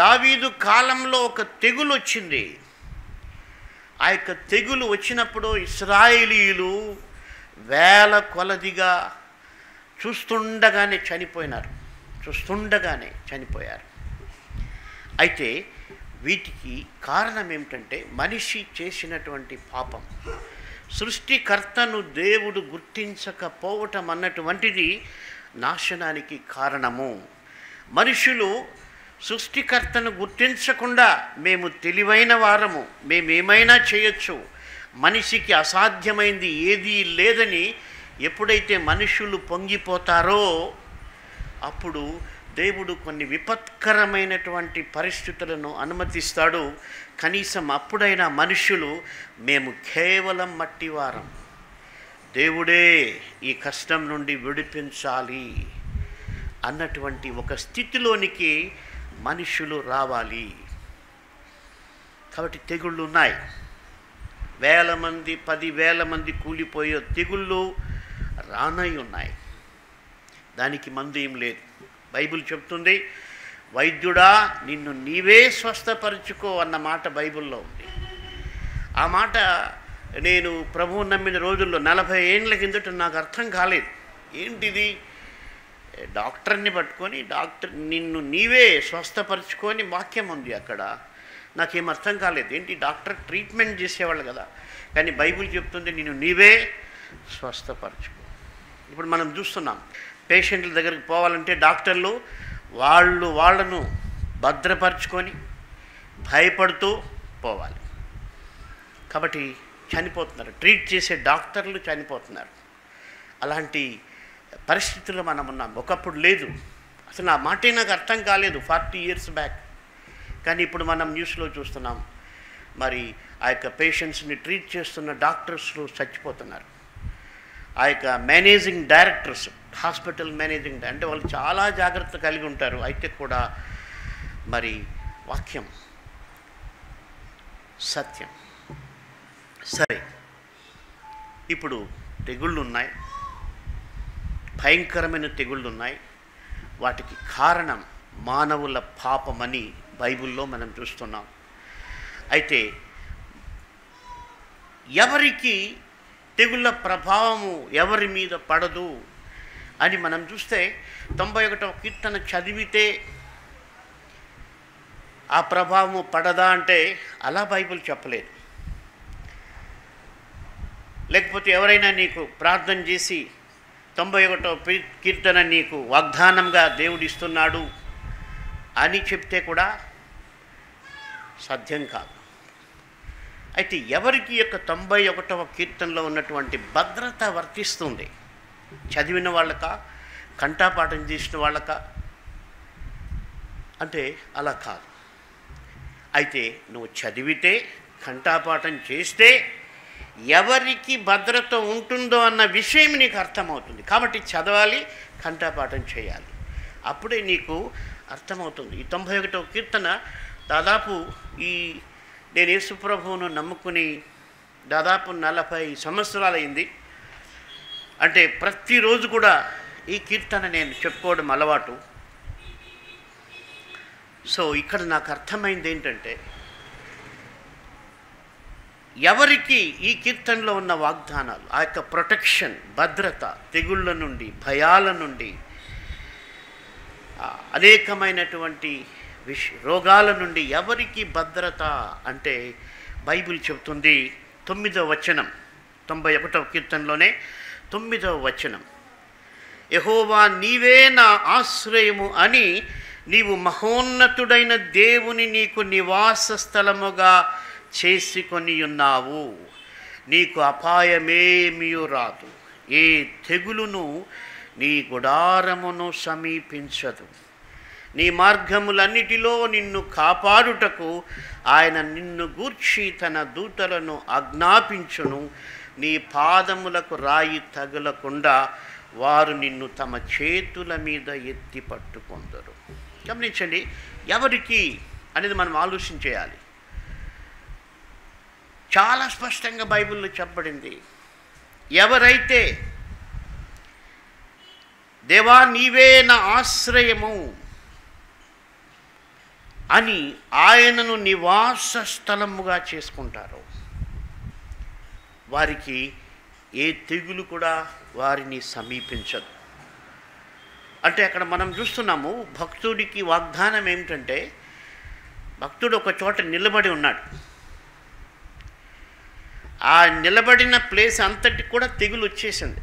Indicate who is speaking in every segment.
Speaker 1: దావీదు కాలంలో ఒక తెగులు వచ్చింది ఆ యొక్క తెగులు వచ్చినప్పుడు ఇస్రాయేలీలు వేల కొలదిగా చూస్తుండగానే చనిపోయినారు చూస్తుండగానే చనిపోయారు అయితే వీటికి కారణం ఏమిటంటే మనిషి చేసినటువంటి పాపం సృష్టికర్తను దేవుడు గుర్తించకపోవటం అన్నటువంటిది నాశనానికి కారణము మనుషులు సృష్టికర్తను గుర్తించకుండా మేము తెలివైన వారము మేమేమైనా చేయొచ్చు మనిషికి అసాధ్యమైంది ఏదీ లేదని ఎప్పుడైతే మనుషులు పొంగిపోతారో అప్పుడు దేవుడు కొన్ని విపత్కరమైనటువంటి పరిస్థితులను అనుమతిస్తాడు కనీసం అప్పుడైనా మనుషులు మేము కేవలం మట్టివారం దేవుడే ఈ కష్టం నుండి విడిపించాలి అన్నటువంటి ఒక స్థితిలోనికి మనుషులు రావాలి కాబట్టి తెగుళ్ళు ఉన్నాయి వేల మంది పదివేల మంది కూలిపోయే తెగుళ్ళు రానై ఉన్నాయి దానికి మందు ఏం లేదు బైబిల్ చెప్తుంది వైద్యుడా నిన్ను నీవే స్వస్థపరుచుకో అన్న మాట బైబిల్లో ఉంది ఆ మాట నేను ప్రభువు నమ్మిన రోజుల్లో నలభై ఏండ్ల కిందట నాకు అర్థం కాలేదు ఏంటిది డాక్టర్ని పట్టుకొని డాక్టర్ నిన్ను నీవే స్వస్థపరుచుకొని వాక్యం ఉంది అక్కడ నాకేం అర్థం కాలేదు ఏంటి డాక్టర్ ట్రీట్మెంట్ చేసేవాళ్ళు కదా కానీ బైబిల్ చెప్తుంది నిన్ను నీవే స్వస్థపరచుకో ఇప్పుడు మనం చూస్తున్నాం పేషెంట్ల దగ్గరికి పోవాలంటే డాక్టర్లు వాళ్ళు వాళ్ళను భద్రపరుచుకొని భయపడుతూ పోవాలి కాబట్టి చనిపోతున్నారు ట్రీట్ చేసే డాక్టర్లు చనిపోతున్నారు అలాంటి పరిస్థితుల్లో మనం ఉన్నాం ఒకప్పుడు లేదు అసలు ఆ మాటే నాకు అర్థం కాలేదు ఫార్టీ ఇయర్స్ బ్యాక్ కానీ ఇప్పుడు మనం న్యూస్లో చూస్తున్నాం మరి ఆ యొక్క పేషెంట్స్ని ట్రీట్ చేస్తున్న డాక్టర్స్లు చచ్చిపోతున్నారు ఆ యొక్క మేనేజింగ్ డైరెక్టర్స్ హాస్పిటల్ మేనేజింగ్ అంటే వాళ్ళు చాలా జాగ్రత్త కలిగి ఉంటారు అయితే కూడా మరి వాక్యం సత్యం సరే ఇప్పుడు తెగుళ్ళు ఉన్నాయి భయంకరమైన తెగుళ్ళు ఉన్నాయి వాటికి కారణం మానవుల పాపమని బైబిల్లో మనం చూస్తున్నాం అయితే ఎవరికి తెగుళ్ళ ప్రభావము ఎవరి మీద పడదు అని మనం చూస్తే తొంభై ఒకటవ కీర్తన చదివితే ఆ ప్రభావము పడదా అంటే అలా బైబిల్ చెప్పలేదు లేకపోతే ఎవరైనా నీకు ప్రార్థన చేసి తొంభై ఒకటో కీర్తన నీకు వాగ్దానంగా దేవుడిస్తున్నాడు అని చెప్తే కూడా సాధ్యం కాదు అయితే ఎవరికి యొక్క తొంభై ఒకటవ కీర్తనలో ఉన్నటువంటి భద్రత వర్తిస్తుంది చదివిన వాళ్ళక కంఠాపాఠం చేసిన వాళ్ళక అంటే అలా కాదు అయితే నువ్వు చదివితే కంఠాపాఠం చేస్తే ఎవరికి భద్రత ఉంటుందో అన్న విషయం నీకు అర్థమవుతుంది కాబట్టి చదవాలి కంఠాపాఠం చేయాలి అప్పుడే నీకు అర్థమవుతుంది ఈ తొంభై ఒకటవ కీర్తన దాదాపు ఈ నేను యేసుప్రభువును నమ్ముకుని దాదాపు నలభై సంవత్సరాలైంది అంటే ప్రతిరోజు కూడా ఈ కీర్తన నేను చెప్పుకోవడం అలవాటు సో ఇక్కడ నాకు అర్థమైంది ఏంటంటే ఎవరికి ఈ కీర్తనలో ఉన్న వాగ్దానాలు ఆ యొక్క ప్రొటెక్షన్ భద్రత తెగుళ్ళ నుండి భయాల నుండి ఆ, అనేకమైనటువంటి విష రోగాల నుండి ఎవరికి భద్రత అంటే బైబిల్ చెబుతుంది తొమ్మిదవ వచనం తొంభై ఒకటవ కీర్తనలోనే తొమ్మిదవ వచనం యహోవా నీవే నా ఆశ్రయము అని నీవు మహోన్నతుడైన దేవుని నీకు నివాస స్థలముగా చేసుకొని ఉన్నావు నీకు అపాయమేమీ రాదు ఏ తెగులును నీ గుడారమును సమీపించదు నీ మార్గములన్నిటిలో నిన్ను కాపాడుటకు ఆయన నిన్ను గూర్చి తన దూతలను ఆజ్ఞాపించును నీ పాదములకు రాయి తగులకుండా వారు నిన్ను తమ చేతుల మీద ఎత్తి పట్టుకొందరు గమనించండి ఎవరికి అనేది మనం ఆలోచించేయాలి చాలా స్పష్టంగా బైబిల్లో చెప్పబడింది ఎవరైతే దేవా నీవే నా ఆశ్రయము అని ఆయనను నివాస స్థలముగా చేసుకుంటారు వారికి ఏ తెగులు కూడా వారిని సమీపించదు అంటే అక్కడ మనం చూస్తున్నాము భక్తుడికి వాగ్దానం ఏమిటంటే భక్తుడు ఒక చోట నిలబడి ఉన్నాడు ఆ నిలబడిన ప్లేస్ అంతటి కూడా తెగులు వచ్చేసింది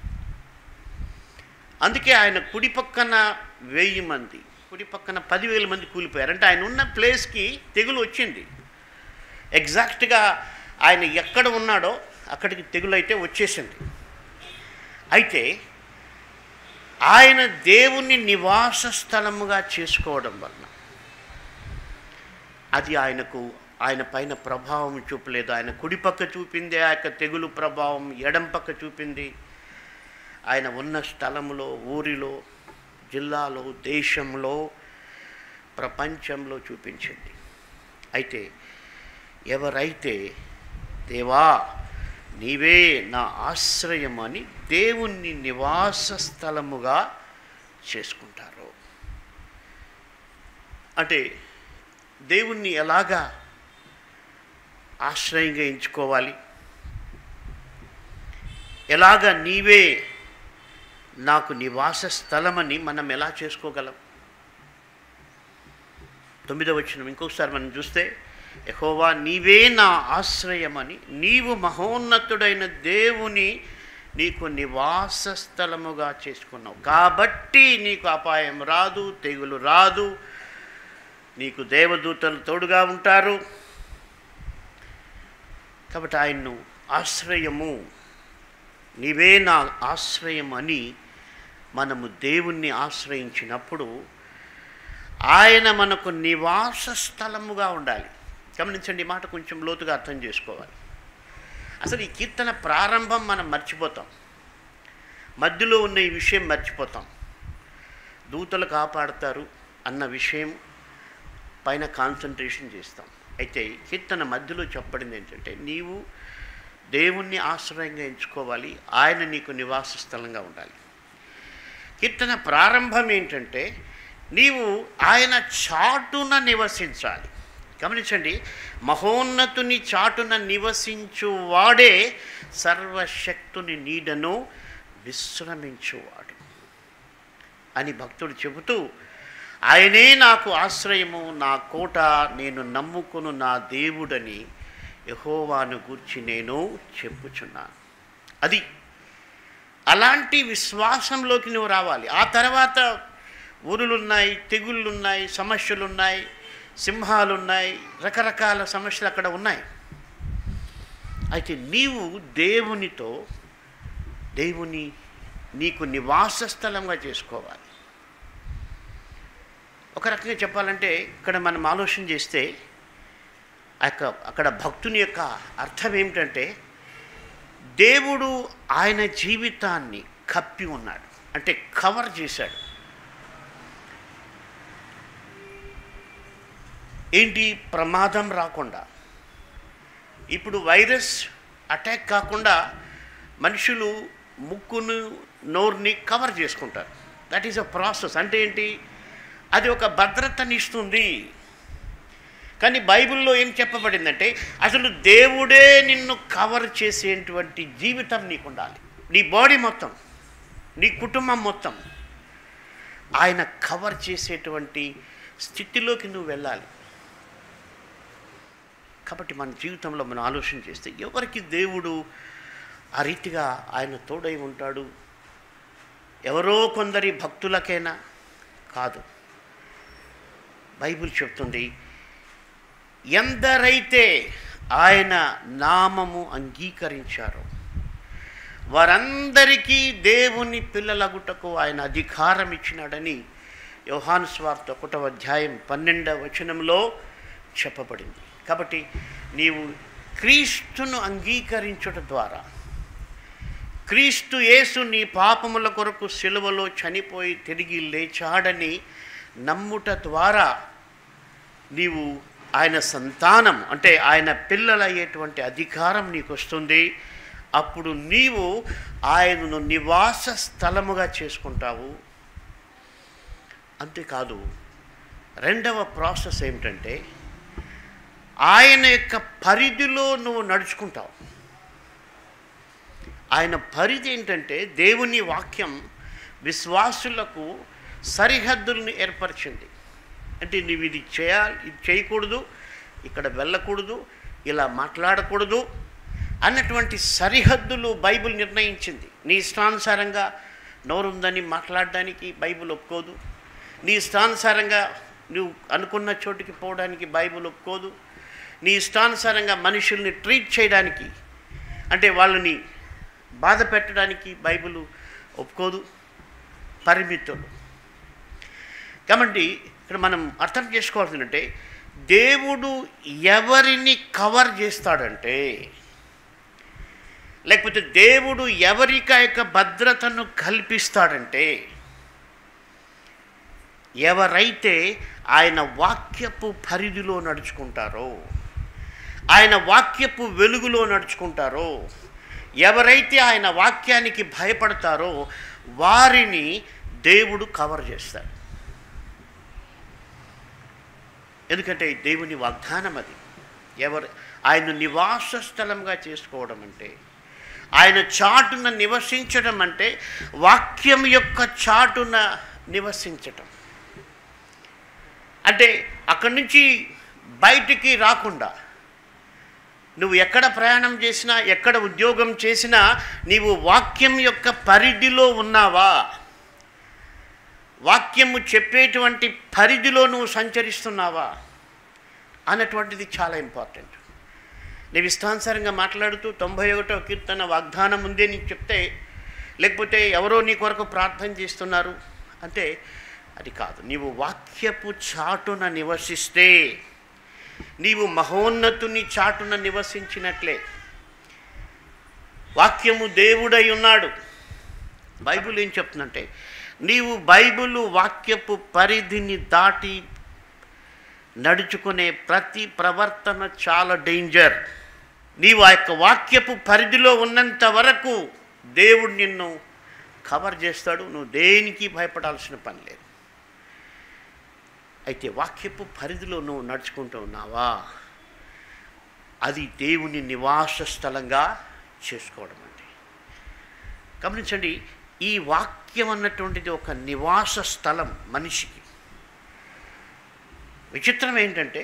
Speaker 1: అందుకే ఆయన కుడి పక్కన వెయ్యి మంది కుడి పక్కన పదివేల మంది కూలిపోయారు అంటే ఆయన ఉన్న ప్లేస్కి తెగులు వచ్చింది ఎగ్జాక్ట్గా ఆయన ఎక్కడ ఉన్నాడో అక్కడికి తెగులు అయితే వచ్చేసింది అయితే ఆయన దేవుని నివాస స్థలముగా చేసుకోవడం వలన అది ఆయనకు ఆయన పైన ప్రభావం చూపలేదు ఆయన కుడి పక్క చూపింది ఆ యొక్క తెగులు ప్రభావం ఎడం పక్క చూపింది ఆయన ఉన్న స్థలంలో ఊరిలో జిల్లాలో దేశంలో ప్రపంచంలో చూపించింది అయితే ఎవరైతే దేవా నీవే నా ఆశ్రయం అని దేవుణ్ణి నివాస స్థలముగా చేసుకుంటారు అంటే దేవుణ్ణి ఎలాగా ఆశ్రయంగా ఎంచుకోవాలి ఎలాగ నీవే నాకు నివాస స్థలమని మనం ఎలా చేసుకోగలం తొమ్మిదవ వచ్చిన ఇంకొకసారి మనం చూస్తే యహోవా నీవే నా ఆశ్రయమని నీవు మహోన్నతుడైన దేవుని నీకు నివాస స్థలముగా చేసుకున్నావు కాబట్టి నీకు అపాయం రాదు తెగులు రాదు నీకు దేవదూతలు తోడుగా ఉంటారు కాబట్టి ఆయన్ను ఆశ్రయము నీవే నా ఆశ్రయం అని మనము దేవుణ్ణి ఆశ్రయించినప్పుడు ఆయన మనకు నివాస స్థలముగా ఉండాలి గమనించండి ఈ మాట కొంచెం లోతుగా అర్థం చేసుకోవాలి అసలు ఈ కీర్తన ప్రారంభం మనం మర్చిపోతాం మధ్యలో ఉన్న ఈ విషయం మర్చిపోతాం దూతలు కాపాడతారు అన్న విషయం పైన కాన్సన్ట్రేషన్ చేస్తాం అయితే కీర్తన మధ్యలో చెప్పబడింది ఏంటంటే నీవు దేవుణ్ణి ఆశ్రయంగా ఎంచుకోవాలి ఆయన నీకు నివాస స్థలంగా ఉండాలి కీర్తన ప్రారంభం ఏంటంటే నీవు ఆయన చాటున నివసించాలి గమనించండి మహోన్నతుని చాటున నివసించు వాడే సర్వశక్తుని నీడను విశ్రమించువాడు అని భక్తుడు చెబుతూ ఆయనే నాకు ఆశ్రయము నా కోట నేను నమ్ముకును నా దేవుడని యహోవాను గూర్చి నేను చెప్పుచున్నాను అది అలాంటి విశ్వాసంలోకి నువ్వు రావాలి ఆ తర్వాత ఊరులున్నాయి తెగుళ్ళున్నాయి సమస్యలున్నాయి సింహాలున్నాయి రకరకాల సమస్యలు అక్కడ ఉన్నాయి అయితే నీవు దేవునితో దేవుని నీకు నివాస స్థలంగా చేసుకోవాలి ఒక రకంగా చెప్పాలంటే ఇక్కడ మనం ఆలోచన చేస్తే అక్క అక్కడ భక్తుని యొక్క అర్థం ఏమిటంటే దేవుడు ఆయన జీవితాన్ని కప్పి ఉన్నాడు అంటే కవర్ చేశాడు ఏంటి ప్రమాదం రాకుండా ఇప్పుడు వైరస్ అటాక్ కాకుండా మనుషులు ముక్కును నోరుని కవర్ చేసుకుంటారు దట్ ఈస్ అ ప్రాసెస్ అంటే ఏంటి అది ఒక భద్రతనిస్తుంది కానీ బైబిల్లో ఏం చెప్పబడిందంటే అసలు దేవుడే నిన్ను కవర్ చేసేటువంటి జీవితం నీకు ఉండాలి నీ బాడీ మొత్తం నీ కుటుంబం మొత్తం ఆయన కవర్ చేసేటువంటి స్థితిలోకి నువ్వు వెళ్ళాలి కాబట్టి మన జీవితంలో మనం ఆలోచన చేస్తే ఎవరికి దేవుడు ఆ రీతిగా ఆయన తోడై ఉంటాడు ఎవరో కొందరి భక్తులకైనా కాదు బైబిల్ చెప్తుంది ఎందరైతే ఆయన నామము అంగీకరించారో వారందరికీ దేవుని పిల్లలగుటకు ఆయన అధికారం ఇచ్చినాడని యోహాను స్వార్త ఒకటవ అధ్యాయం పన్నెండవ వచనంలో చెప్పబడింది కాబట్టి నీవు క్రీస్తును అంగీకరించుట ద్వారా క్రీస్తు యేసు నీ పాపముల కొరకు సిలువలో చనిపోయి తిరిగి లేచాడని నమ్ముట ద్వారా నీవు ఆయన సంతానం అంటే ఆయన పిల్లలయ్యేటువంటి అధికారం నీకు వస్తుంది అప్పుడు నీవు ఆయనను నివాస స్థలముగా చేసుకుంటావు అంతేకాదు రెండవ ప్రాసెస్ ఏమిటంటే ఆయన యొక్క పరిధిలో నువ్వు నడుచుకుంటావు ఆయన పరిధి ఏంటంటే దేవుని వాక్యం విశ్వాసులకు సరిహద్దులను ఏర్పరిచింది అంటే నువ్వు ఇది చేయాలి ఇది చేయకూడదు ఇక్కడ వెళ్ళకూడదు ఇలా మాట్లాడకూడదు అన్నటువంటి సరిహద్దులు బైబిల్ నిర్ణయించింది నీ ఇష్టానుసారంగా నోరుందని మాట్లాడడానికి బైబిల్ ఒప్పుకోదు నీ ఇష్టానుసారంగా నువ్వు అనుకున్న చోటికి పోవడానికి బైబిల్ ఒప్పుకోదు నీ ఇష్టానుసారంగా మనుషుల్ని ట్రీట్ చేయడానికి అంటే వాళ్ళని బాధ పెట్టడానికి బైబిల్ ఒప్పుకోదు పరిమితులు కాబట్టి ఇక్కడ మనం అర్థం చేసుకోవాల్సిందంటే దేవుడు ఎవరిని కవర్ చేస్తాడంటే లేకపోతే దేవుడు ఎవరికి ఆ యొక్క భద్రతను కల్పిస్తాడంటే ఎవరైతే ఆయన వాక్యపు పరిధిలో నడుచుకుంటారో ఆయన వాక్యపు వెలుగులో నడుచుకుంటారో ఎవరైతే ఆయన వాక్యానికి భయపడతారో వారిని దేవుడు కవర్ చేస్తాడు ఎందుకంటే దేవుని వాగ్దానం అది ఎవరు ఆయన నివాస స్థలంగా చేసుకోవడం అంటే ఆయన చాటున నివసించడం అంటే వాక్యం యొక్క చాటున నివసించటం అంటే అక్కడి నుంచి బయటికి రాకుండా నువ్వు ఎక్కడ ప్రయాణం చేసినా ఎక్కడ ఉద్యోగం చేసినా నీవు వాక్యం యొక్క పరిధిలో ఉన్నావా వాక్యము చెప్పేటువంటి పరిధిలో నువ్వు సంచరిస్తున్నావా అన్నటువంటిది చాలా ఇంపార్టెంట్ నీవు ఇష్టానుసారంగా మాట్లాడుతూ తొంభై ఒకటో కీర్తన వాగ్దానం ఉందే నీకు చెప్తే లేకపోతే ఎవరో నీ కొరకు ప్రార్థన చేస్తున్నారు అంటే అది కాదు నీవు వాక్యపు చాటున నివసిస్తే నీవు మహోన్నతుని చాటున నివసించినట్లే వాక్యము దేవుడై ఉన్నాడు బైబిల్ ఏం చెప్తుందంటే నీవు బైబిల్ వాక్యపు పరిధిని దాటి నడుచుకునే ప్రతి ప్రవర్తన చాలా డేంజర్ నీవు ఆ యొక్క వాక్యపు పరిధిలో ఉన్నంత వరకు దేవుడు నిన్ను కవర్ చేస్తాడు నువ్వు దేనికి భయపడాల్సిన పని లేదు అయితే వాక్యపు పరిధిలో నువ్వు నడుచుకుంటూ ఉన్నావా అది దేవుని నివాస స్థలంగా చేసుకోవడం అంటే గమనించండి ఈ వాక్యం అన్నటువంటిది ఒక నివాస స్థలం మనిషికి విచిత్రం ఏంటంటే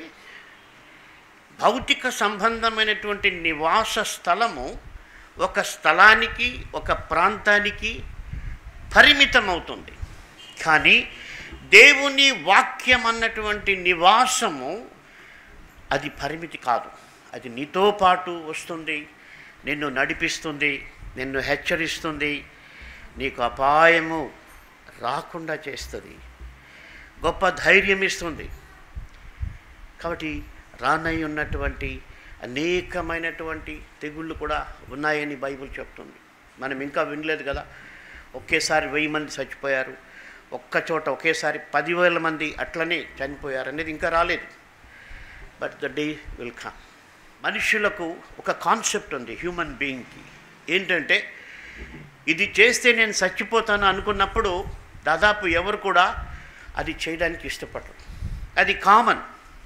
Speaker 1: భౌతిక సంబంధమైనటువంటి నివాస స్థలము ఒక స్థలానికి ఒక ప్రాంతానికి పరిమితం అవుతుంది కానీ దేవుని వాక్యం అన్నటువంటి నివాసము అది పరిమితి కాదు అది నీతో పాటు వస్తుంది నిన్ను నడిపిస్తుంది నిన్ను హెచ్చరిస్తుంది నీకు అపాయము రాకుండా చేస్తుంది గొప్ప ధైర్యం ఇస్తుంది కాబట్టి రానై ఉన్నటువంటి అనేకమైనటువంటి తెగుళ్ళు కూడా ఉన్నాయని బైబిల్ చెప్తుంది మనం ఇంకా వినలేదు కదా ఒకేసారి వెయ్యి మంది చచ్చిపోయారు ఒక్క చోట ఒకేసారి పదివేల మంది అట్లనే చనిపోయారు అనేది ఇంకా రాలేదు but the day will come మనుషులకు ఒక కాన్సెప్ట్ ఉంది హ్యూమన్ బీయింగ్కి ఏంటంటే ఇది చేస్తే నేను చచ్చిపోతాను అనుకున్నప్పుడు దాదాపు ఎవరు కూడా అది చేయడానికి ఇష్టపడరు అది కామన్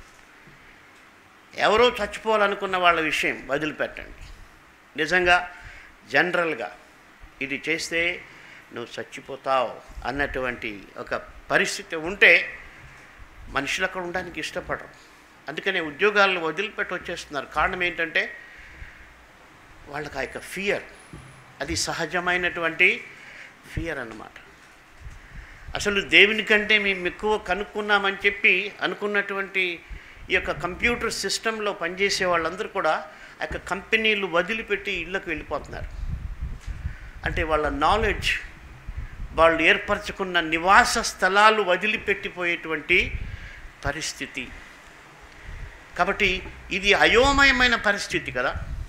Speaker 1: ఎవరో చచ్చిపోవాలనుకున్న వాళ్ళ విషయం వదిలిపెట్టండి నిజంగా జనరల్గా ఇది చేస్తే నువ్వు చచ్చిపోతావు అన్నటువంటి ఒక పరిస్థితి ఉంటే మనుషులు అక్కడ ఉండడానికి ఇష్టపడరు అందుకనే ఉద్యోగాలను వదిలిపెట్టి వచ్చేస్తున్నారు కారణం ఏంటంటే వాళ్ళకి ఆ యొక్క ఫియర్ అది సహజమైనటువంటి ఫియర్ అన్నమాట అసలు దేవుని కంటే మేము ఎక్కువ కనుక్కున్నామని చెప్పి అనుకున్నటువంటి ఈ యొక్క కంప్యూటర్ సిస్టంలో పనిచేసే వాళ్ళందరూ కూడా ఆ యొక్క కంపెనీలు వదిలిపెట్టి ఇళ్ళకు వెళ్ళిపోతున్నారు అంటే వాళ్ళ నాలెడ్జ్ వాళ్ళు ఏర్పరచుకున్న నివాస స్థలాలు వదిలిపెట్టిపోయేటువంటి పరిస్థితి కాబట్టి ఇది అయోమయమైన పరిస్థితి కదా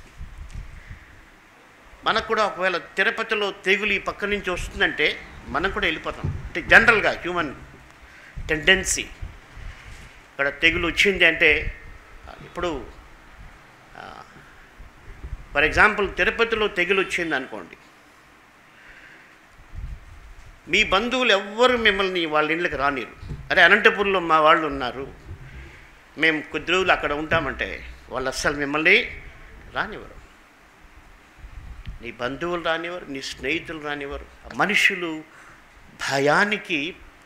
Speaker 1: మనకు కూడా ఒకవేళ తిరుపతిలో తెగులు ఈ పక్క నుంచి వస్తుందంటే మనం కూడా వెళ్ళిపోతాం అంటే జనరల్గా హ్యూమన్ టెండెన్సీ ఇక్కడ తెగులు వచ్చింది అంటే ఇప్పుడు ఫర్ ఎగ్జాంపుల్ తిరుపతిలో తెగులు వచ్చింది అనుకోండి మీ బంధువులు ఎవ్వరు మిమ్మల్ని వాళ్ళ ఇళ్ళకి రానిరు అరే అనంతపురంలో మా వాళ్ళు ఉన్నారు మేము కొద్ది రోజులు అక్కడ ఉంటామంటే వాళ్ళు అస్సలు మిమ్మల్ని రానివ్వరు నీ బంధువులు రానివ్వరు నీ స్నేహితులు రానివ్వరు మనుషులు భయానికి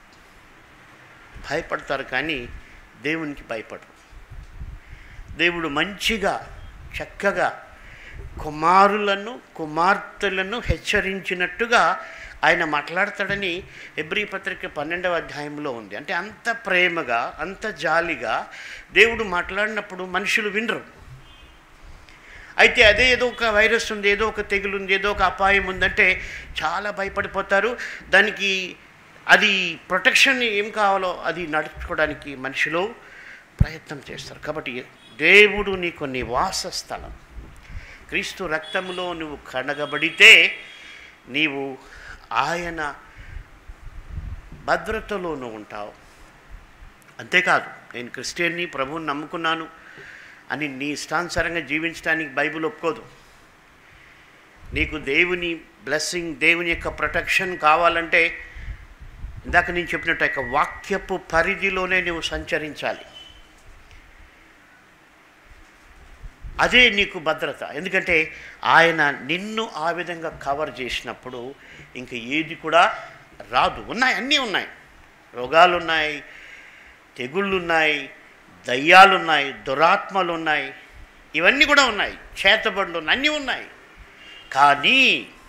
Speaker 1: భయపడతారు కానీ దేవునికి భయపడరు దేవుడు మంచిగా చక్కగా కుమారులను కుమార్తెలను హెచ్చరించినట్టుగా ఆయన మాట్లాడతాడని ఎబ్రి పత్రిక పన్నెండవ అధ్యాయంలో ఉంది అంటే అంత ప్రేమగా అంత జాలిగా దేవుడు మాట్లాడినప్పుడు మనుషులు వినరు అయితే అదే ఏదో ఒక వైరస్ ఉంది ఏదో ఒక తెగులు ఉంది ఏదో ఒక అపాయం ఉందంటే చాలా భయపడిపోతారు దానికి అది ప్రొటెక్షన్ ఏం కావాలో అది నడుచుకోవడానికి మనుషులు ప్రయత్నం చేస్తారు కాబట్టి దేవుడు నీకు నివాస స్థలం క్రీస్తు రక్తములో నువ్వు కడగబడితే నీవు ఆయన భద్రతలోనూ ఉంటావు అంతేకాదు నేను క్రిస్టియన్ని ప్రభువుని నమ్ముకున్నాను అని నీ ఇష్టానుసారంగా జీవించడానికి బైబిల్ ఒప్పుకోదు నీకు దేవుని బ్లెస్సింగ్ దేవుని యొక్క ప్రొటెక్షన్ కావాలంటే ఇందాక నేను చెప్పినట్టు యొక్క వాక్యపు పరిధిలోనే నువ్వు సంచరించాలి అదే నీకు భద్రత ఎందుకంటే ఆయన నిన్ను ఆ విధంగా కవర్ చేసినప్పుడు ఇంక ఏది కూడా రాదు ఉన్నాయి అన్నీ ఉన్నాయి రోగాలు ఉన్నాయి తెగుళ్ళు ఉన్నాయి దయ్యాలు ఉన్నాయి దురాత్మలు ఉన్నాయి ఇవన్నీ కూడా ఉన్నాయి చేతబడులు ఉన్నాయి అన్నీ ఉన్నాయి కానీ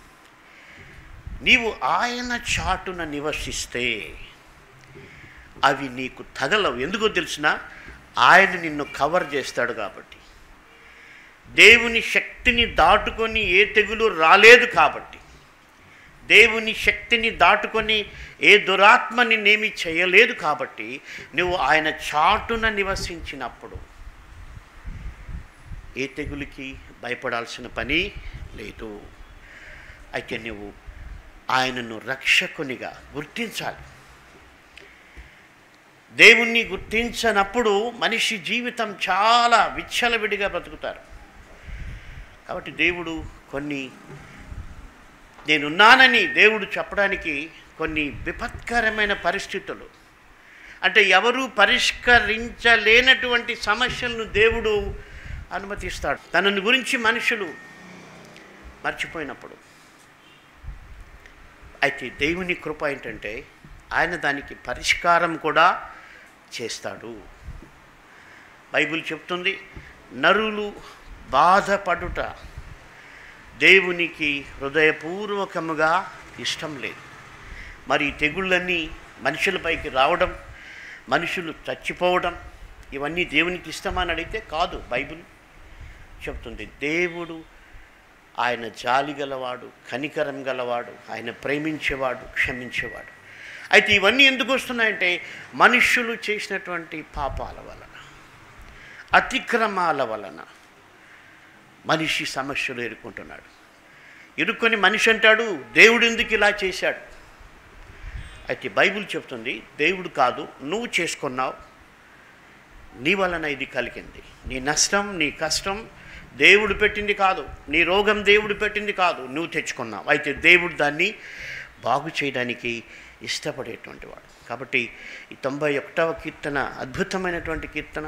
Speaker 1: నీవు ఆయన చాటున నివసిస్తే అవి నీకు తగలవు ఎందుకో తెలిసిన ఆయన నిన్ను కవర్ చేస్తాడు కాబట్టి దేవుని శక్తిని దాటుకొని ఏ తెగులు రాలేదు కాబట్టి దేవుని శక్తిని దాటుకొని ఏ దురాత్మ నిన్నేమి చేయలేదు కాబట్టి నువ్వు ఆయన చాటున నివసించినప్పుడు ఏ తెగులకి భయపడాల్సిన పని లేదు అయితే నువ్వు ఆయనను రక్షకునిగా గుర్తించాలి దేవుణ్ణి గుర్తించనప్పుడు మనిషి జీవితం చాలా విచ్చలవిడిగా బ్రతుకుతారు కాబట్టి దేవుడు కొన్ని నేనున్నానని దేవుడు చెప్పడానికి కొన్ని విపత్కరమైన పరిస్థితులు అంటే ఎవరు పరిష్కరించలేనటువంటి సమస్యలను దేవుడు అనుమతిస్తాడు తనని గురించి మనుషులు మర్చిపోయినప్పుడు అయితే దేవుని కృప ఏంటంటే ఆయన దానికి పరిష్కారం కూడా చేస్తాడు బైబిల్ చెప్తుంది నరులు బాధపడుట దేవునికి హృదయపూర్వకముగా ఇష్టం లేదు మరి ఈ తెగుళ్ళన్నీ మనుషులపైకి రావడం మనుషులు చచ్చిపోవడం ఇవన్నీ దేవునికి ఇష్టమని అడిగితే కాదు బైబిల్ చెప్తుంది దేవుడు ఆయన జాలి గలవాడు కనికరం గలవాడు ఆయన ప్రేమించేవాడు క్షమించేవాడు అయితే ఇవన్నీ ఎందుకు వస్తున్నాయంటే మనుష్యులు చేసినటువంటి పాపాల వలన అతిక్రమాల వలన మనిషి సమస్యలు ఎదుర్కొంటున్నాడు ఇరుక్కొని మనిషి అంటాడు దేవుడు ఎందుకు ఇలా చేశాడు అయితే బైబిల్ చెప్తుంది దేవుడు కాదు నువ్వు చేసుకున్నావు నీ వలన ఇది కలిగింది నీ నష్టం నీ కష్టం దేవుడు పెట్టింది కాదు నీ రోగం దేవుడు పెట్టింది కాదు నువ్వు తెచ్చుకున్నావు అయితే దేవుడు దాన్ని బాగు చేయడానికి ఇష్టపడేటువంటి వాడు కాబట్టి ఈ తొంభై ఒకటవ కీర్తన అద్భుతమైనటువంటి కీర్తన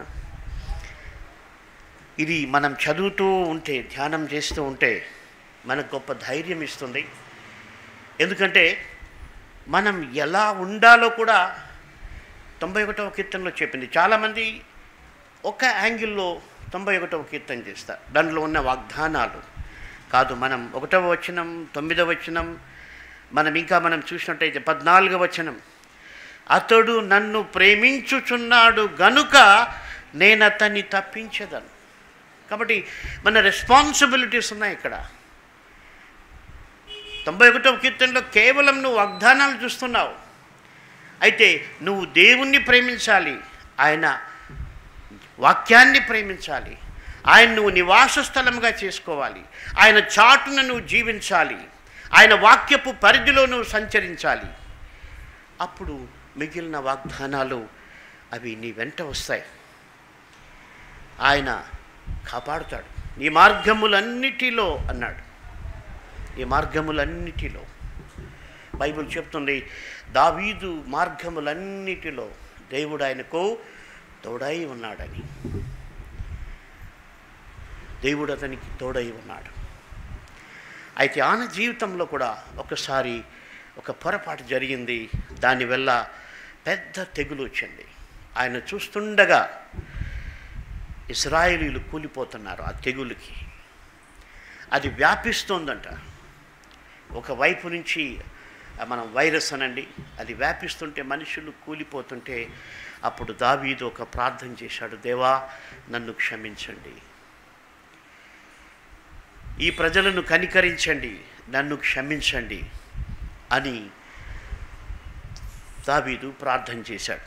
Speaker 1: ఇది మనం చదువుతూ ఉంటే ధ్యానం చేస్తూ ఉంటే మనకు గొప్ప ధైర్యం ఇస్తుంది ఎందుకంటే మనం ఎలా ఉండాలో కూడా తొంభై ఒకటవ కీర్తనలో చెప్పింది చాలామంది ఒక యాంగిల్లో తొంభై ఒకటవ కీర్తన చేస్తారు దానిలో ఉన్న వాగ్దానాలు కాదు మనం ఒకటవ వచనం తొమ్మిదవ వచనం మనం ఇంకా మనం చూసినట్టయితే పద్నాలుగవ వచనం అతడు నన్ను ప్రేమించుచున్నాడు గనుక నేను అతన్ని తప్పించదను కాబట్టి మన రెస్పాన్సిబిలిటీస్ ఉన్నాయి ఇక్కడ తొంభై ఒకటవ కీర్తనలో కేవలం నువ్వు వాగ్దానాలు చూస్తున్నావు అయితే నువ్వు దేవుణ్ణి ప్రేమించాలి ఆయన వాక్యాన్ని ప్రేమించాలి ఆయన నువ్వు నివాస స్థలంగా చేసుకోవాలి ఆయన చాటున నువ్వు జీవించాలి ఆయన వాక్యపు పరిధిలో నువ్వు సంచరించాలి అప్పుడు మిగిలిన వాగ్దానాలు అవి నీ వెంట వస్తాయి ఆయన కాపాడుతాడు నీ మార్గములన్నిటిలో అన్నాడు ఈ మార్గములన్నిటిలో బైబిల్ చెప్తుంది దావీదు మార్గములన్నిటిలో దేవుడు ఆయనకు తోడై ఉన్నాడని దేవుడు అతనికి తోడై ఉన్నాడు అయితే ఆయన జీవితంలో కూడా ఒకసారి ఒక పొరపాటు జరిగింది దానివల్ల పెద్ద తెగులు వచ్చింది ఆయన చూస్తుండగా ఇస్రాయేలీలు కూలిపోతున్నారు ఆ తెగులుకి అది వ్యాపిస్తోందంట ఒకవైపు నుంచి ఆ, మనం వైరస్ అనండి అది వ్యాపిస్తుంటే మనుషులు కూలిపోతుంటే అప్పుడు దావీదు ఒక ప్రార్థన చేశాడు దేవా నన్ను క్షమించండి ఈ ప్రజలను కనికరించండి నన్ను క్షమించండి అని దావీదు ప్రార్థన చేశాడు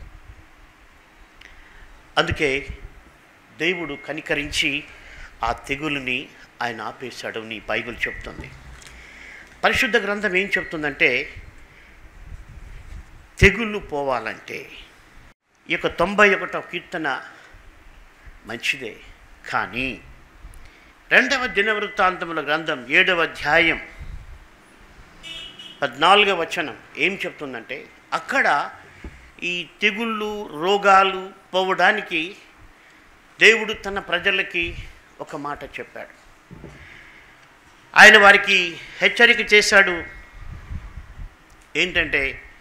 Speaker 1: అందుకే దేవుడు కనికరించి ఆ తెగులుని ఆయన ఆపేశాడు నీ బైబిల్ చెప్తుంది పరిశుద్ధ గ్రంథం ఏం చెప్తుందంటే తెగుళ్ళు పోవాలంటే ఈ యొక్క తొంభై ఒకటో కీర్తన మంచిదే కానీ రెండవ దినవృత్తాంతముల గ్రంథం ఏడవ అధ్యాయం పద్నాలుగవ వచనం ఏం చెప్తుందంటే అక్కడ ఈ తెగుళ్ళు రోగాలు పోవడానికి దేవుడు తన ప్రజలకి ఒక మాట చెప్పాడు ఆయన వారికి హెచ్చరిక చేశాడు ఏంటంటే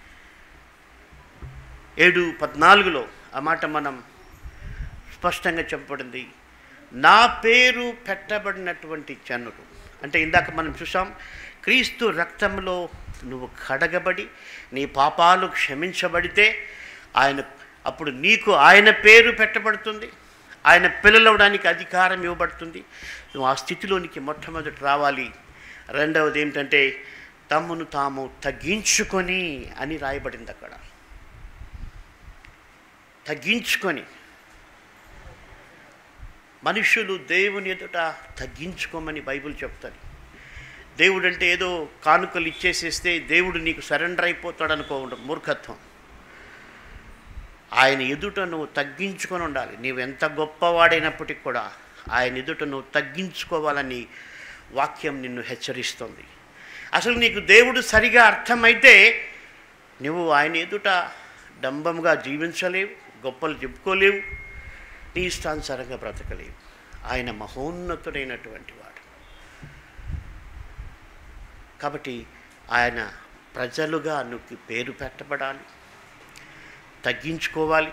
Speaker 1: ఏడు పద్నాలుగులో ఆ మాట మనం స్పష్టంగా చెప్పబడింది నా పేరు పెట్టబడినటువంటి జనులు అంటే ఇందాక మనం చూసాం క్రీస్తు రక్తంలో నువ్వు కడగబడి నీ పాపాలు క్షమించబడితే ఆయన అప్పుడు నీకు ఆయన పేరు పెట్టబడుతుంది ఆయన పిల్లలవడానికి అధికారం ఇవ్వబడుతుంది నువ్వు ఆ స్థితిలోనికి మొట్టమొదటి రావాలి రెండవది ఏమిటంటే తమ్మును తాము తగ్గించుకొని అని రాయబడింది అక్కడ తగ్గించుకొని మనుషులు దేవుని ఎదుట తగ్గించుకోమని బైబిల్ చెప్తారు దేవుడు అంటే ఏదో కానుకలు ఇచ్చేసేస్తే దేవుడు నీకు సరెండర్ అయిపోతాడు అనుకోవడం మూర్ఖత్వం ఆయన ఎదుట నువ్వు తగ్గించుకొని ఉండాలి నీవు ఎంత గొప్పవాడైనప్పటికీ కూడా ఆయన ఎదుట నువ్వు తగ్గించుకోవాలని వాక్యం నిన్ను హెచ్చరిస్తుంది అసలు నీకు దేవుడు సరిగా అర్థమైతే నువ్వు ఆయన ఎదుట డంబంగా జీవించలేవు గొప్పలు చెప్పుకోలేవు నీ ఇష్టానుసారంగా బ్రతకలేవు ఆయన మహోన్నతుడైనటువంటి వాడు కాబట్టి ఆయన ప్రజలుగా నువ్వు పేరు పెట్టబడాలి తగ్గించుకోవాలి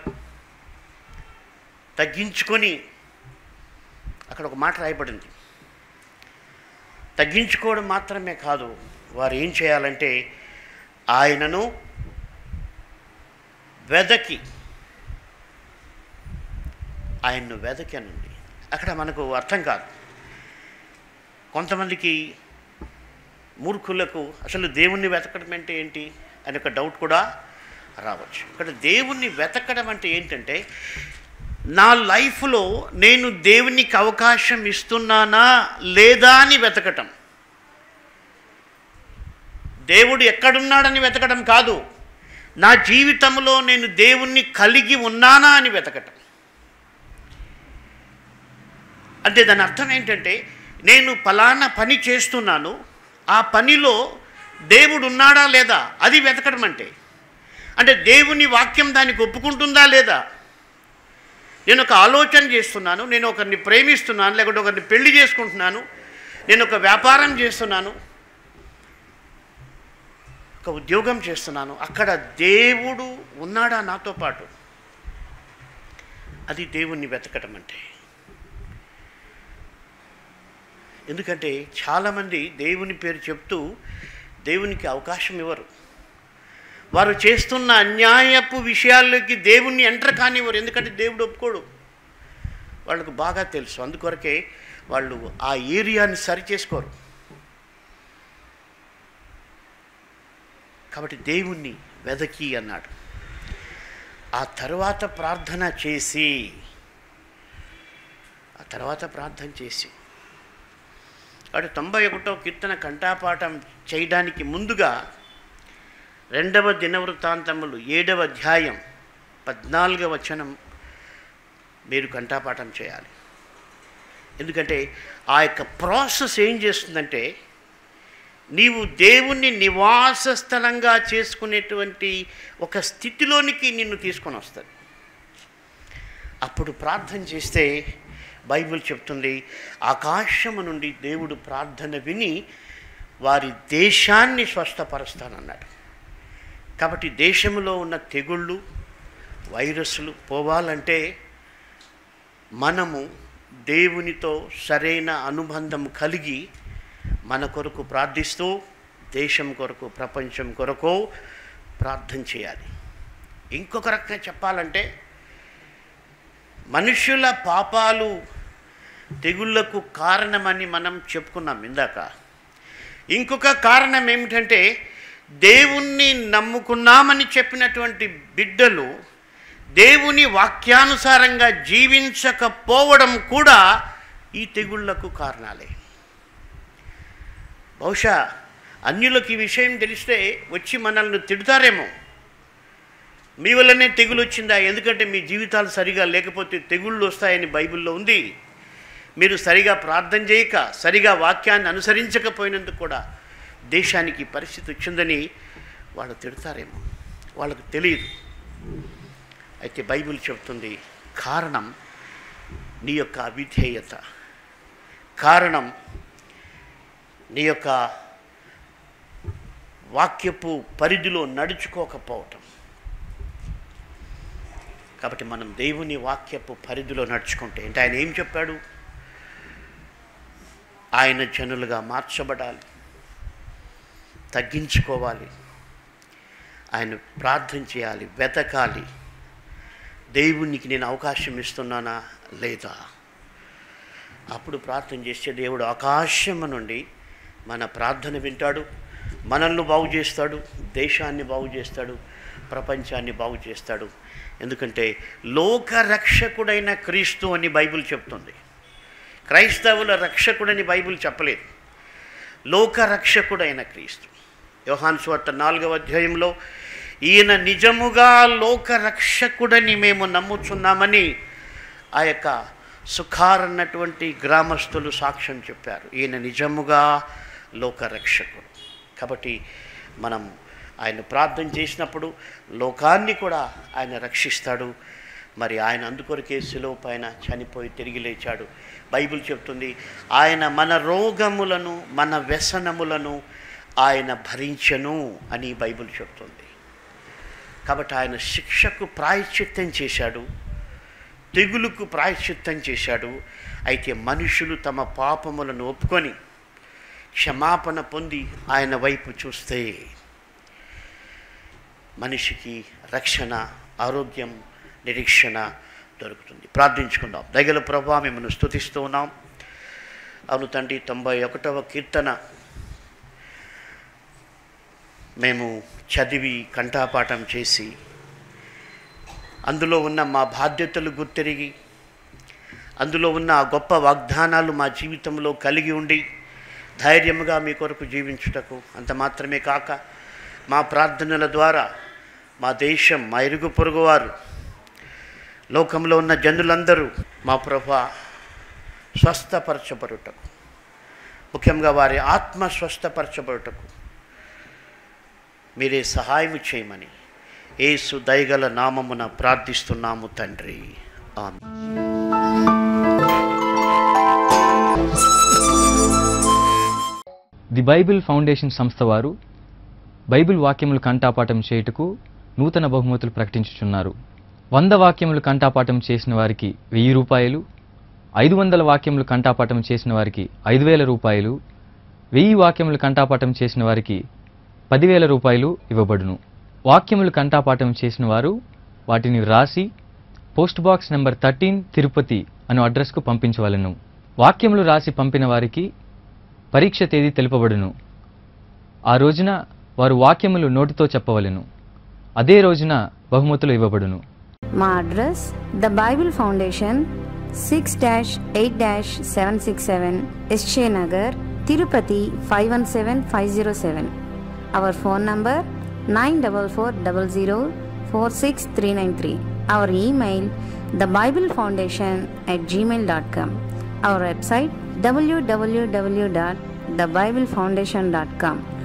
Speaker 1: తగ్గించుకొని అక్కడ ఒక మాట రాయబడింది తగ్గించుకోవడం మాత్రమే కాదు వారు ఏం చేయాలంటే ఆయనను వెదకి ఆయన్ను వెదకనండి అక్కడ మనకు అర్థం కాదు కొంతమందికి మూర్ఖులకు అసలు దేవుణ్ణి వెతకడం అంటే ఏంటి అని ఒక డౌట్ కూడా రావచ్చు ఇక్కడ దేవుణ్ణి వెతకడం అంటే ఏంటంటే నా లైఫ్లో నేను దేవునికి అవకాశం ఇస్తున్నానా లేదా అని వెతకటం దేవుడు ఎక్కడున్నాడని వెతకడం కాదు నా జీవితంలో నేను దేవుణ్ణి కలిగి ఉన్నానా అని వెతకటం అంటే దాని అర్థం ఏంటంటే నేను ఫలానా పని చేస్తున్నాను ఆ పనిలో దేవుడు ఉన్నాడా లేదా అది వెతకడం అంటే అంటే దేవుని వాక్యం దానికి ఒప్పుకుంటుందా లేదా నేను ఒక ఆలోచన చేస్తున్నాను నేను ఒకరిని ప్రేమిస్తున్నాను లేకుంటే ఒకరిని పెళ్లి చేసుకుంటున్నాను నేను ఒక వ్యాపారం చేస్తున్నాను ఒక ఉద్యోగం చేస్తున్నాను అక్కడ దేవుడు ఉన్నాడా నాతో పాటు అది దేవుణ్ణి వెతకటం అంటే ఎందుకంటే చాలామంది దేవుని పేరు చెప్తూ దేవునికి అవకాశం ఇవ్వరు వారు చేస్తున్న అన్యాయపు విషయాల్లోకి దేవుణ్ణి ఎంటర్ కానివ్వరు ఎందుకంటే దేవుడు ఒప్పుకోడు వాళ్ళకు బాగా తెలుసు అందుకొరకే వాళ్ళు ఆ ఏరియాని సరి చేసుకోరు కాబట్టి దేవుణ్ణి వెదకి అన్నాడు ఆ తర్వాత ప్రార్థన చేసి ఆ తర్వాత ప్రార్థన చేసి కాబట్టి తొంభై ఒకటో కీర్తన కంఠాపాఠం చేయడానికి ముందుగా రెండవ దినవృత్తాంతములు ఏడవ అధ్యాయం పద్నాలుగవ వచనం మీరు కంఠాపాఠం చేయాలి ఎందుకంటే ఆ యొక్క ప్రాసెస్ ఏం చేస్తుందంటే నీవు దేవుణ్ణి నివాస స్థలంగా చేసుకునేటువంటి ఒక స్థితిలోనికి నిన్ను తీసుకొని వస్తుంది అప్పుడు ప్రార్థన చేస్తే బైబిల్ చెప్తుంది ఆకాశము నుండి దేవుడు ప్రార్థన విని వారి దేశాన్ని స్వస్థపరుస్తానన్నాడు కాబట్టి దేశంలో ఉన్న తెగుళ్ళు వైరస్లు పోవాలంటే మనము దేవునితో సరైన అనుబంధం కలిగి మన కొరకు ప్రార్థిస్తూ దేశం కొరకు ప్రపంచం కొరకు ప్రార్థన చేయాలి ఇంకొక రకంగా చెప్పాలంటే మనుషుల పాపాలు తెగుళ్లకు కారణమని మనం చెప్పుకున్నాం ఇందాక ఇంకొక కారణం ఏమిటంటే దేవుణ్ణి నమ్ముకున్నామని చెప్పినటువంటి బిడ్డలు దేవుని వాక్యానుసారంగా జీవించకపోవడం కూడా ఈ తెగుళ్లకు కారణాలే బహుశా అన్యులకు ఈ విషయం తెలిస్తే వచ్చి మనల్ని తిడతారేమో మీ వల్లనే తెగులు వచ్చిందా ఎందుకంటే మీ జీవితాలు సరిగా లేకపోతే తెగుళ్ళు వస్తాయని బైబిల్లో ఉంది మీరు సరిగా ప్రార్థన చేయక సరిగా వాక్యాన్ని అనుసరించకపోయినందుకు కూడా దేశానికి పరిస్థితి వచ్చిందని వాళ్ళు తిడతారేమో వాళ్ళకు తెలియదు అయితే బైబిల్ చెప్తుంది కారణం నీ యొక్క అవిధేయత కారణం నీ యొక్క వాక్యపు పరిధిలో నడుచుకోకపోవటం కాబట్టి మనం దేవుని వాక్యపు పరిధిలో నడుచుకుంటే అంటే ఆయన ఏం చెప్పాడు ఆయన జనులుగా మార్చబడాలి తగ్గించుకోవాలి ఆయన ప్రార్థన చేయాలి వెతకాలి దేవునికి నేను అవకాశం ఇస్తున్నానా లేదా అప్పుడు ప్రార్థన చేస్తే దేవుడు ఆకాశం నుండి మన ప్రార్థన వింటాడు మనల్ని బాగు చేస్తాడు దేశాన్ని బాగు చేస్తాడు ప్రపంచాన్ని బాగు చేస్తాడు ఎందుకంటే లోక రక్షకుడైన క్రీస్తు అని బైబిల్ చెప్తుంది క్రైస్తవుల రక్షకుడని బైబిల్ చెప్పలేదు లోక రక్షకుడైన క్రీస్తు యోహాన్ స్వార్త నాలుగవ అధ్యాయంలో ఈయన నిజముగా లోక రక్షకుడని మేము నమ్ముచున్నామని ఆ యొక్క సుఖారన్నటువంటి గ్రామస్తులు సాక్ష్యం చెప్పారు ఈయన నిజముగా లోక రక్షకుడు కాబట్టి మనం ఆయన ప్రార్థన చేసినప్పుడు లోకాన్ని కూడా ఆయన రక్షిస్తాడు మరి ఆయన అందుకొరకే శిలువ పైన చనిపోయి తిరిగి లేచాడు బైబిల్ చెప్తుంది ఆయన మన రోగములను మన వ్యసనములను ఆయన భరించను అని బైబిల్ చెప్తుంది కాబట్టి ఆయన శిక్షకు ప్రాయశ్చిత్తం చేశాడు తెగులుకు ప్రాయశ్చిత్తం చేశాడు అయితే మనుషులు తమ పాపములను ఒప్పుకొని క్షమాపణ పొంది ఆయన వైపు చూస్తే మనిషికి రక్షణ ఆరోగ్యం నిరీక్షణ దొరుకుతుంది ప్రార్థించుకుందాం దగల ప్రభా మిమ్మల్ని స్థుతిస్తూ ఉన్నాం అవును తండ్రి తొంభై ఒకటవ కీర్తన మేము చదివి కంఠాపాఠం చేసి అందులో ఉన్న మా బాధ్యతలు గుర్తిరిగి అందులో ఉన్న ఆ గొప్ప వాగ్దానాలు మా జీవితంలో కలిగి ఉండి ధైర్యముగా మీ కొరకు జీవించుటకు అంత మాత్రమే కాక మా ప్రార్థనల ద్వారా మా దేశం మా ఇరుగు పొరుగువారు లోకంలో ఉన్న జనులందరూ మా ప్రభా స్వస్థపరచబడుటకు ముఖ్యంగా వారి ఆత్మ స్వస్థపరచబడుటకు మీరే సహాయం చేయమని ఏసు దయగల నామమున ప్రార్థిస్తున్నాము తండ్రి ఆమె
Speaker 2: ది బైబిల్ ఫౌండేషన్ సంస్థ వారు బైబిల్ వాక్యములు కంఠాపాఠం చేయుటకు నూతన బహుమతులు ప్రకటించుచున్నారు వంద వాక్యములు కంఠాపాఠం చేసిన వారికి వెయ్యి రూపాయలు ఐదు వందల వాక్యములు కంఠాపాఠం చేసిన వారికి ఐదు వేల రూపాయలు వెయ్యి వాక్యములు కంఠాపాఠం చేసిన వారికి పదివేల రూపాయలు ఇవ్వబడును వాక్యములు కంఠాపాఠం చేసిన వారు వాటిని వ్రాసి post box number thirteen Tirupati అను అడ్రస్కు పంపించవలెను వాక్యములు రాసి పంపిన వారికి పరీక్ష తేదీ తెలుపబడును ఆ రోజున వారు వాక్యములు నోటితో చెప్పవలెను అదే రోజున బహుమతులు ఇవ్వబడును
Speaker 3: మా address the Bible Foundation six dash eight dash seven six seven SJ Nagar Tirupati five one seven five zero seven our phone number nine double four double zero four six three nine three our email the Bible Foundation at Gmail dot com our website WWW dot thebiblefoundation.com.